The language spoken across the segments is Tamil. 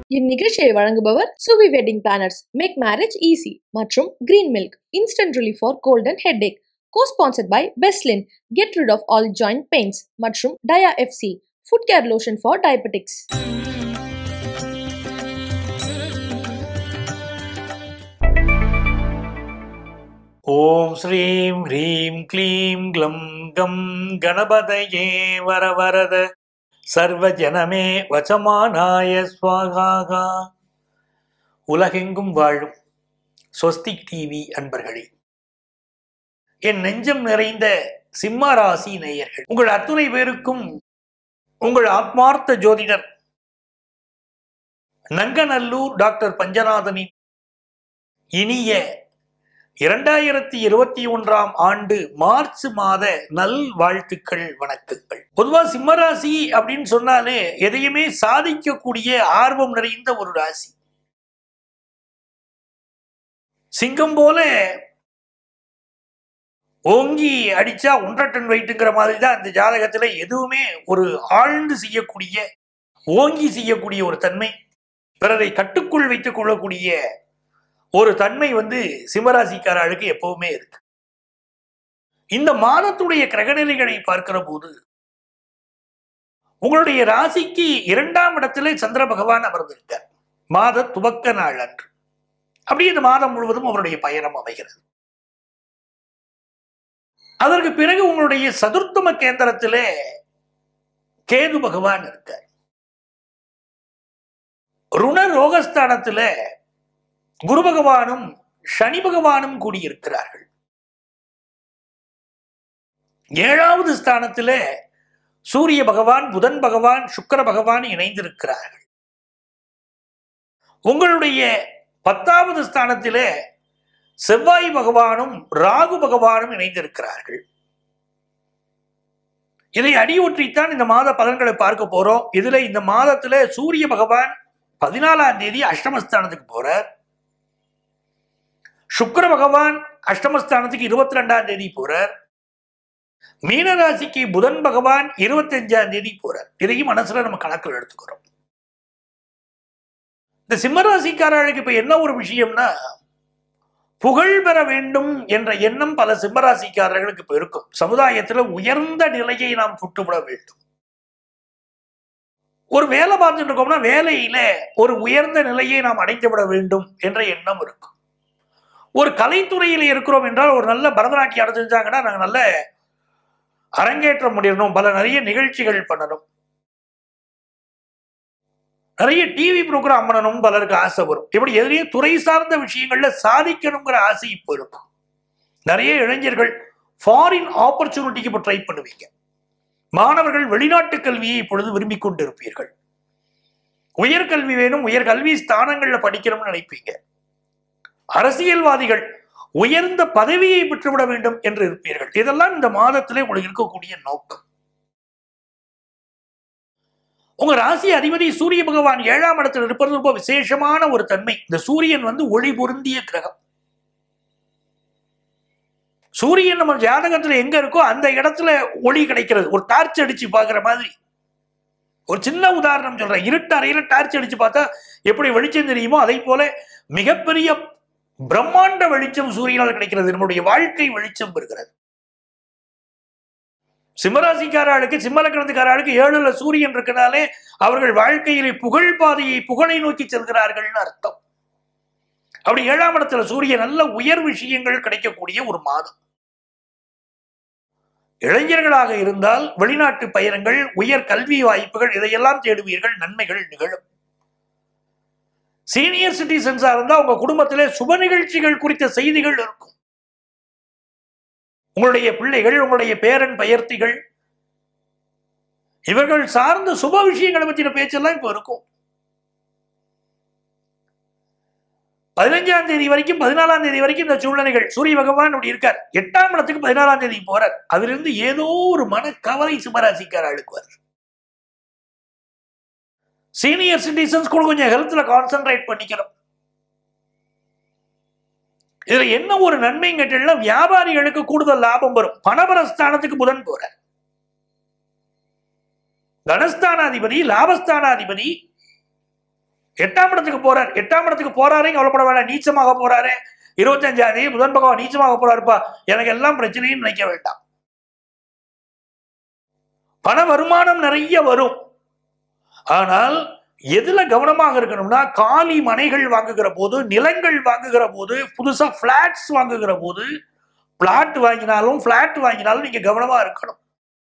இந்நிகழ்ச்சியை வழங்குபவர் Suvi wedding planners make marriage easy மற்றும் green milk instant relief for cold and headache co-sponsored by பெஸ்லின் get rid of all joint pains மற்றும் டயா எஃப்சி foot care lotion for diabetics ஓம் ஸ்ரீம் ஹ்ரீம் க்ளீம் க்ளம் கம் கணபதயே வரவரத சர்வஜனமே வசமானாய ஸ்வாகாகா உலகெங்கும் வாழும் ஸ்வஸ்திக் டிவி அன்பர்களே என் நெஞ்சம் நிறைந்த சிம்ம ராசி நேயர்கள் உங்கள் அத்துணை பேருக்கும் உங்கள் ஆத்மார்த்த ஜோதிடர் நங்கநல்லூர் டாக்டர் பஞ்சநாதனின் இனிய இரண்டாயிரத்தி இருபத்தி ஒன்றாம் ஆண்டு மார்ச் மாத நல் வாழ்த்துக்கள் வணக்கங்கள் பொதுவா சிம்மராசி அப்படின்னு சொன்னாலே எதையுமே சாதிக்கக்கூடிய ஆர்வம் நிறைந்த ஒரு ராசி சிங்கம் போல ஓங்கி அடிச்சா ஒன்றரை டன் வெயிட்டுங்கிற மாதிரி தான் இந்த ஜாதகத்துல எதுவுமே ஒரு ஆழ்ந்து செய்யக்கூடிய ஓங்கி செய்யக்கூடிய ஒரு தன்மை பிறரை கட்டுக்குள் வைத்துக் கொள்ளக்கூடிய ஒரு தன்மை வந்து சிம்மராசிக்காரர்களுக்கு எப்பவுமே இருக்கு இந்த மாதத்துடைய கிரகநிலைகளை பார்க்கிற போது உங்களுடைய ராசிக்கு இரண்டாம் இடத்திலே சந்திர பகவான் அமர்ந்திருக்கார் மாத துவக்க நாள் அன்று அப்படியே இந்த மாதம் முழுவதும் அவருடைய பயணம் அமைகிறது அதற்கு பிறகு உங்களுடைய சதுர்த்தம கேந்திரத்திலே கேது பகவான் இருக்கார் ருண ரோகஸ்தானத்துல குரு பகவானும் சனி பகவானும் கூடியிருக்கிறார்கள் ஏழாவது ஸ்தானத்துல சூரிய பகவான் புதன் பகவான் சுக்கர பகவான் இணைந்திருக்கிறார்கள் உங்களுடைய பத்தாவது ஸ்தானத்திலே செவ்வாய் பகவானும் ராகு பகவானும் இணைந்திருக்கிறார்கள் இதை அடியொற்றித்தான் இந்த மாத பலன்களை பார்க்க போறோம் இதுல இந்த மாதத்துல சூரிய பகவான் பதினாலாம் தேதி அஷ்டமஸ்தானத்துக்கு போறார் சுக்கர பகவான் அஷ்டமஸ்தானத்துக்கு இருபத்தி ரெண்டாம் தேதி போறார் மீனராசிக்கு புதன் பகவான் இருபத்தி அஞ்சாம் தேதி போறார் இதையும் மனசுல நம்ம கணக்கில் எடுத்துக்கிறோம் இந்த சிம்மராசிக்காரர்களுக்கு இப்ப என்ன ஒரு விஷயம்னா புகழ் பெற வேண்டும் என்ற எண்ணம் பல சிம்மராசிக்காரர்களுக்கு இப்ப இருக்கும் சமுதாயத்துல உயர்ந்த நிலையை நாம் தொட்டுவிட வேண்டும் ஒரு வேலை பார்த்துட்டு இருக்கோம்னா வேலையில ஒரு உயர்ந்த நிலையை நாம் அடைந்து விட வேண்டும் என்ற எண்ணம் இருக்கும் ஒரு கலைத்துறையில இருக்கிறோம் என்றால் ஒரு நல்ல பரதநாட்டியம் அடைஞ்சாங்கன்னா நாங்கள் நல்ல அரங்கேற்றம் முடியணும் பல நிறைய நிகழ்ச்சிகள் பண்ணணும் நிறைய டிவி ப்ரோக்ராம் பண்ணணும் பலருக்கு ஆசை வரும் இப்படி எதிரையும் துறை சார்ந்த விஷயங்கள்ல சாதிக்கணுங்கிற ஆசை இப்போ இருக்கும் நிறைய இளைஞர்கள் ஃபாரின் ஆப்பர்ச்சுனிட்டிக்கு இப்போ ட்ரை பண்ணுவீங்க மாணவர்கள் வெளிநாட்டு கல்வியை இப்பொழுது விரும்பிக் கொண்டு இருப்பீர்கள் உயர்கல்வி வேணும் உயர் கல்வி ஸ்தானங்கள்ல படிக்கணும்னு நினைப்பீங்க அரசியல்வாதிகள் உயர்ந்த பதவியை பெற்றுவிட வேண்டும் என்று இருப்பீர்கள் இதெல்லாம் இந்த மாதத்திலே உங்களுக்கு இருக்கக்கூடிய நோக்கம் உங்க ராசி அதிபதி சூரிய பகவான் ஏழாம் இடத்தில் இருப்பது ரொம்ப விசேஷமான ஒரு தன்மை இந்த சூரியன் வந்து ஒளி பொருந்திய கிரகம் சூரியன் நம்ம ஜாதகத்துல எங்க இருக்கோ அந்த இடத்துல ஒளி கிடைக்கிறது ஒரு டார்ச் அடிச்சு பாக்குற மாதிரி ஒரு சின்ன உதாரணம் சொல்றேன் இருட்டு அறையில டார்ச் அடிச்சு பார்த்தா எப்படி வெளிச்சம் தெரியுமோ அதே போல மிகப்பெரிய பிரம்மாண்ட வெளிச்சம் சூரியனால் கிடைக்கிறது நம்முடைய வாழ்க்கை வெளிச்சம் பெறுகிறது சிம்மராசிக்காரர்களுக்கு சிம்மலக்கணத்துக்காரர்களுக்கு ஏழுல சூரியன் இருக்கனாலே அவர்கள் வாழ்க்கையிலே புகழ் பாதையை புகழை நோக்கி செல்கிறார்கள்னு அர்த்தம் அப்படி ஏழாம் இடத்துல சூரியன் நல்ல உயர் விஷயங்கள் கிடைக்கக்கூடிய ஒரு மாதம் இளைஞர்களாக இருந்தால் வெளிநாட்டு பயணங்கள் உயர் கல்வி வாய்ப்புகள் இதையெல்லாம் தேடுவீர்கள் நன்மைகள் நிகழும் சீனியர் சிட்டிசன்ஸா இருந்தா உங்க குடும்பத்திலே சுப நிகழ்ச்சிகள் குறித்த செய்திகள் இருக்கும் உங்களுடைய பிள்ளைகள் உங்களுடைய பேரன் பெயர்த்திகள் இவர்கள் சார்ந்த சுப விஷயங்களை பற்றின பேச்செல்லாம் இப்ப இருக்கும் பதினஞ்சாம் தேதி வரைக்கும் பதினாலாம் தேதி வரைக்கும் இந்த சூழ்நிலைகள் சூரிய பகவான் அப்படி இருக்கார் எட்டாம் இடத்துக்கு பதினாலாம் தேதி போறார் அதிலிருந்து ஏதோ ஒரு மனக்கவலை சிம்மராசிக்கார அழுக்குவார் சீனியர் சிட்டிசன்ஸ் கூட கொஞ்சம் ஹெல்த்ல கான்சென்ட்ரேட் பண்ணிக்கணும் இதுல என்ன ஒரு நன்மை கேட்டீங்கன்னா வியாபாரிகளுக்கு கூடுதல் லாபம் வரும் பணபரஸ்தானத்துக்கு புதன் போறார் தனஸ்தானாதிபதி லாபஸ்தானாதிபதி எட்டாம் இடத்துக்கு போறார் எட்டாம் இடத்துக்கு போறாரே கவலைப்பட வேண்டாம் நீச்சமாக போறாரு இருபத்தஞ்சாம் தேதி புதன் பகவான் நீச்சமாக போறாருப்பா எனக்கு எல்லாம் பிரச்சனையும் நினைக்க வேண்டாம் பண வருமானம் நிறைய வரும் ஆனால் எதுல கவனமாக இருக்கணும்னா காலி மனைகள் வாங்குகிற போது நிலங்கள் வாங்குகிற போது புதுசா பிளாட்ஸ் வாங்குகிற போது பிளாட் வாங்கினாலும் பிளாட் வாங்கினாலும் நீங்க கவனமா இருக்கணும்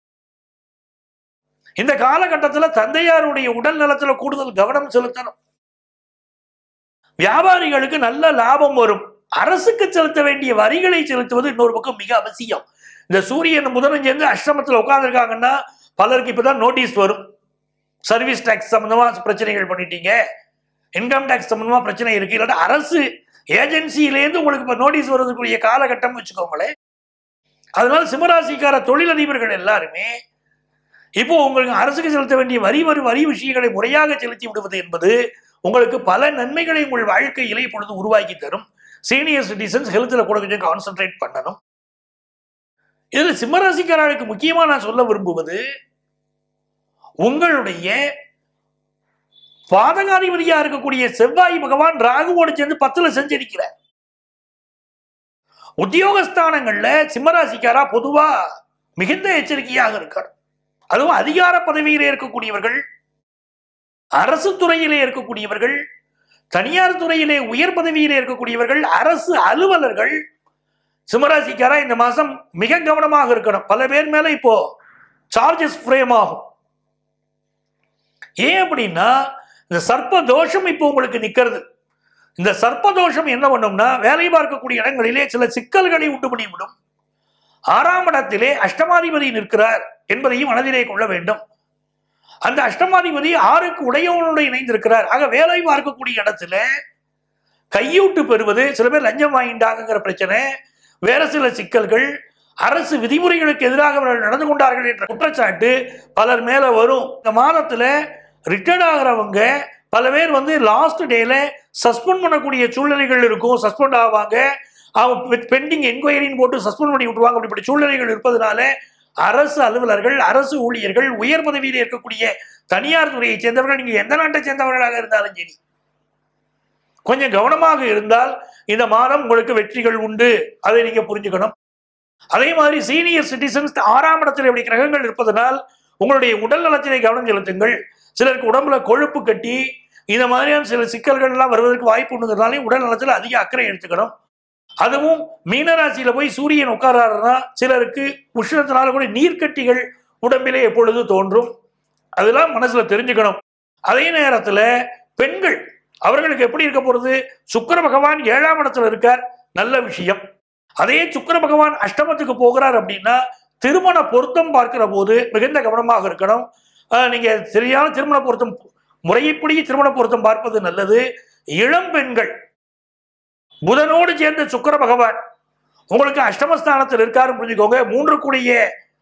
இந்த காலகட்டத்தில் தந்தையாருடைய உடல் நலத்துல கூடுதல் கவனம் செலுத்தணும் வியாபாரிகளுக்கு நல்ல லாபம் வரும் அரசுக்கு செலுத்த வேண்டிய வரிகளை செலுத்துவது இன்னொரு பக்கம் மிக அவசியம் இந்த சூரியன் முதலும் சேர்ந்து அஷ்டமத்தில் உட்கார்ந்துருக்காங்கன்னா பலருக்கு இப்பதான் நோட்டீஸ் வரும் சர்வீஸ் டாக்ஸ் சம்பந்தமா பிரச்சனைகள் பண்ணிட்டீங்க இன்கம் டாக்ஸ் சம்பந்தமா பிரச்சனை இருக்கு இல்லாட்டா அரசு ஏஜென்சியிலேருந்து உங்களுக்கு இப்போ நோட்டீஸ் வருவதற்குரிய காலகட்டம் வச்சுக்கோங்களேன் அதனால சிம்மராசிக்கார தொழிலதிபர்கள் எல்லாருமே இப்போ உங்களுக்கு அரசுக்கு செலுத்த வேண்டிய வரி வரி வரி விஷயங்களை முறையாக செலுத்தி விடுவது என்பது உங்களுக்கு பல நன்மைகளை உங்கள் வாழ்க்கையிலே இப்பொழுது உருவாக்கி தரும் சீனியர் சிட்டிசன்ஸ் ஹெல்த்தில் கூட கொஞ்சம் கான்சென்ட்ரேட் பண்ணணும் இதில் சிம்மராசிக்காரர்களுக்கு முக்கியமா நான் சொல்ல விரும்புவது உங்களுடைய பாதகாதிபதியா இருக்கக்கூடிய செவ்வாய் பகவான் ராகுவோடு சேர்ந்து பத்துல செஞ்சிருக்கிறார் உத்தியோகஸ்தானங்கள்ல சிம்மராசிக்காரா பொதுவா மிகுந்த எச்சரிக்கையாக இருக்கார் அதுவும் அதிகார பதவியிலே இருக்கக்கூடியவர்கள் அரசு துறையிலே இருக்கக்கூடியவர்கள் தனியார் துறையிலே உயர் பதவியிலே இருக்கக்கூடியவர்கள் அரசு அலுவலர்கள் சிம்மராசிக்காரா இந்த மாசம் மிக கவனமாக இருக்கணும் பல பேர் மேல இப்போ சார்ஜஸ் ஃப்ரேம் ஆகும் ஏன் அப்படின்னா இந்த சர்ப்ப தோஷம் இப்போ உங்களுக்கு நிக்கிறது இந்த சர்ப்ப தோஷம் என்ன பண்ணும்னா வேலை பார்க்கக்கூடிய இடங்களிலே சில சிக்கல்களை உண்டு பண்ணிவிடும் ஆறாம் இடத்திலே அஷ்டமாதிபதி நிற்கிறார் என்பதையும் மனதிலே கொள்ள வேண்டும் அந்த அஷ்டமாதிபதி ஆறுக்கு உடையவனோடு இணைந்திருக்கிறார் ஆக வேலை பார்க்கக்கூடிய இடத்துல கையூட்டு பெறுவது சில பேர் லஞ்சம் வாங்கிட்டாங்கிற பிரச்சனை வேற சில சிக்கல்கள் அரசு விதிமுறைகளுக்கு எதிராக அவர்கள் நடந்து கொண்டார்கள் என்ற குற்றச்சாட்டு பலர் மேல வரும் இந்த மாதத்துல ரிட்டையர்ட் ஆகிறவங்க பல பேர் வந்து லாஸ்ட் டேல சஸ்பெண்ட் பண்ணக்கூடிய சூழ்நிலைகள் இருக்கும் சஸ்பெண்ட் ஆவாங்க அவங்க பெண்டிங் என்கொயரின்னு போட்டு சஸ்பெண்ட் பண்ணி விட்டுருவாங்க அப்படிப்பட்ட சூழ்நிலைகள் இருப்பதனால அரசு அலுவலர்கள் அரசு ஊழியர்கள் உயர் பதவியில் இருக்கக்கூடிய தனியார் துறையைச் சேர்ந்தவர்கள் நீங்க எந்த நாட்டை சேர்ந்தவர்களாக இருந்தாலும் சரி கொஞ்சம் கவனமாக இருந்தால் இந்த மாதம் உங்களுக்கு வெற்றிகள் உண்டு அதை நீங்க புரிஞ்சுக்கணும் அதே மாதிரி சீனியர் சிட்டிசன்ஸ் ஆறாம் இடத்தில் இப்படி கிரகங்கள் இருப்பதனால் உங்களுடைய உடல் நலத்திலே கவனம் செலுத்துங்கள் சிலருக்கு உடம்புல கொழுப்பு கட்டி இந்த மாதிரியான சில சிக்கல்கள் எல்லாம் வருவதற்கு வாய்ப்பு உண்டுங்கிறதுனாலே உடல் நலத்தில் அதிக அக்கறை எடுத்துக்கணும் அதுவும் மீனராசியில போய் சூரியன் உட்காராருன்னா சிலருக்கு உஷ்ணத்தினால கூட நீர்க்கட்டிகள் உடம்பிலே எப்பொழுது தோன்றும் அதெல்லாம் மனசுல தெரிஞ்சுக்கணும் அதே நேரத்துல பெண்கள் அவர்களுக்கு எப்படி இருக்க போறது சுக்கிர பகவான் ஏழாம் இடத்துல இருக்கார் நல்ல விஷயம் அதே சுக்கிர பகவான் அஷ்டமத்துக்கு போகிறார் அப்படின்னா திருமண பொருத்தம் பார்க்கிற போது மிகுந்த கவனமாக இருக்கணும் ஆஹ் நீங்க சரியான திருமண பொருத்தம் முறைப்படி திருமண பொருத்தம் பார்ப்பது நல்லது இளம் பெண்கள் புதனோடு சேர்ந்த சுக்கிர பகவான் உங்களுக்கு அஷ்டமஸ்தானத்தில் இருக்காரு புரிஞ்சுக்கோங்க மூன்று கூடிய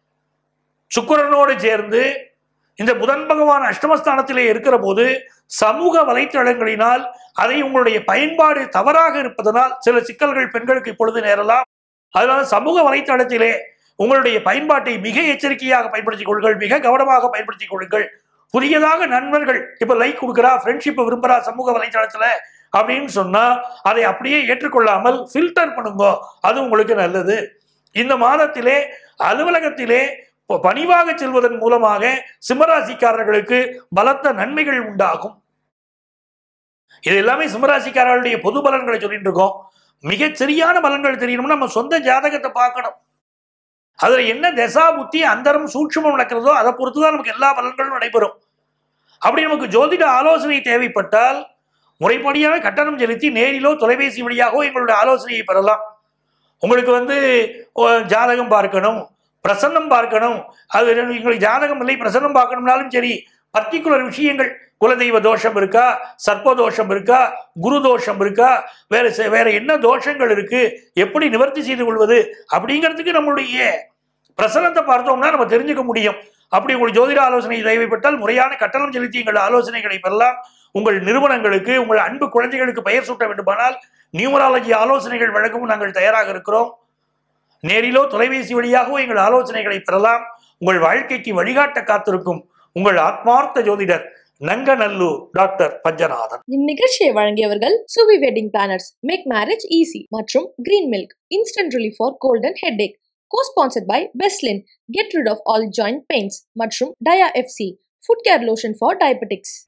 சுக்கிரனோடு சேர்ந்து இந்த புதன் பகவான் அஷ்டமஸ்தானத்திலே இருக்கிற போது சமூக வலைத்தளங்களினால் அதை உங்களுடைய பயன்பாடு தவறாக இருப்பதனால் சில சிக்கல்கள் பெண்களுக்கு இப்பொழுது நேரலாம் அதனால சமூக வலைத்தளத்திலே உங்களுடைய பயன்பாட்டை மிக எச்சரிக்கையாக பயன்படுத்திக் கொள்ளுங்கள் மிக கவனமாக பயன்படுத்திக் கொள்ளுங்கள் புதியதாக நண்பர்கள் இப்ப லைக் கொடுக்குறா ஃப்ரெண்ட்ஷிப்பை விரும்புறா சமூக வலைத்தளத்துல அப்படின்னு சொன்னா அதை அப்படியே ஏற்றுக்கொள்ளாமல் ஃபில்டர் பண்ணுங்க அது உங்களுக்கு நல்லது இந்த மாதத்திலே அலுவலகத்திலே ப- பணிவாக செல்வதன் மூலமாக சிம்மராசிக்காரர்களுக்கு பலத்த நன்மைகள் உண்டாகும் இது எல்லாமே சிம்மராசிக்காரர்களுடைய பொது பலன்களை சொல்லிட்டு இருக்கோம் மிகச் சரியான பலன்கள் தெரியணும்னா நம்ம சொந்த ஜாதகத்தை பார்க்கணும் அதுல என்ன தசா புத்தி அந்தரம் சூட்சுமம் நடக்கிறதோ அதை பொறுத்து தான் நமக்கு எல்லா பலன்களும் நடைபெறும் அப்படி நமக்கு ஜோதிட ஆலோசனை தேவைப்பட்டால் முறைப்படியான கட்டணம் செலுத்தி நேரிலோ தொலைபேசி வழியாகவோ எங்களுடைய ஆலோசனையை பெறலாம் உங்களுக்கு வந்து ஓ, ஜாதகம் பார்க்கணும் பிரசன்னம் பார்க்கணும் அது உங்களுக்கு ஜாதகம் இல்லை பிரசன்னம் பார்க்கணும்னாலும் சரி பர்டிகுலர் விஷயங்கள் குலதெய்வ தோஷம் இருக்கா சர்ப்ப தோஷம் இருக்கா குரு தோஷம் இருக்கா வேற செ- வேற என்ன தோஷங்கள் இருக்கு எப்படி நிவர்த்தி செய்து கொள்வது அப்படிங்கிறதுக்கு நம்மளுடைய பிரசனத்தை பார்த்தோம்னா நம்ம தெரிஞ்சுக்க முடியும் அப்படி உங்கள் ஜோதிட ஆலோசனை தேவைப்பட்டால் முறையான கட்டணம் செலுத்தி எங்கள் ஆலோசனைகளை பெறலாம் உங்கள் நிறுவனங்களுக்கு உங்கள் அன்பு குழந்தைகளுக்கு பெயர் சூட்ட வேண்டுமானால் நியூமராலஜி ஆலோசனைகள் வழங்கவும் நாங்கள் தயாராக இருக்கிறோம் நேரிலோ தொலைபேசி வழியாகவோ எங்கள் ஆலோசனைகளை பெறலாம் உங்கள் வாழ்க்கைக்கு வழிகாட்ட காத்திருக்கும் உங்கள் ஆத்மார்த்த ஜோதிடர் நங்கநல்லூர் டாக்டர் பஞ்சநாதன் இந்நிகழ்ச்சியை வழங்கியவர்கள் Suvi wedding planners make marriage easy மற்றும் green milk instant relief for cold and headache co-sponsored by பெஸ்லின் get rid of all joint pains மற்றும் டயா எஃப்சி foot care lotion for diabetics